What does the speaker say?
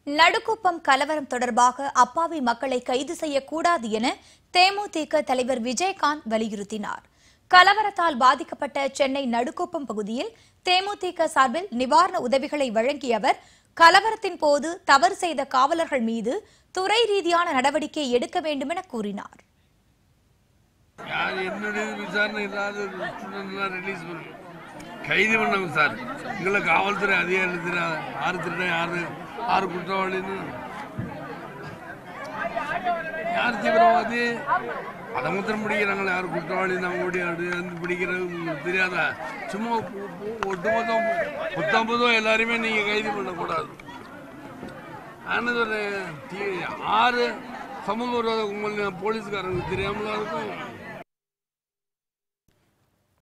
நடுக்குப்பம் கலவரம் தொடர்பாக அப்பாவி மக்களை கைது செய்யக்கூடாது என தேமுதிக தலைவர் விஜயகாந்த் வலியுறுத்தினார் கலவரத்தால் பாதிக்கப்பட்ட சென்னை நடுக்குப்பம் பகுதியில் தேமுதிக சார்பில் நிவாரண உதவிகளை வழங்கிய அவர் கலவரத்தின் போது தவறு செய்த காவலர்கள் மீது துறை ரீதியான நடவடிக்கை எடுக்க வேண்டும் என கூறினார் யார் என்னுடைய விசாரணை இல்லாத ஸ்டூடெண்ட்லாம் ரிலீஸ் பண்ணணும் கைது பண்ணணும் சார் எங்களை காவல்துறை அதிகாரி திரு யார் திருடன் யார் யார் குற்றவாளின்னு யார் தீவிரவாதி அதை மாத்திரம் பிடிக்கிறாங்களே யார் குற்றவாளி நம்ம ஓடி அது வந்து பிடிக்கிறது உங்களுக்கு தெரியாதா சும்மா பு- பு- ஒட்டுமொத்தம் புத்தம்பதும் எல்லாரையுமே நீங்கள் கைது பண்ணக்கூடாது நான் ஒரு ஆறு சமூக விரோத கும்பல் போலீஸ்காரங்களுக்கு தெரியாமலா இருக்கும்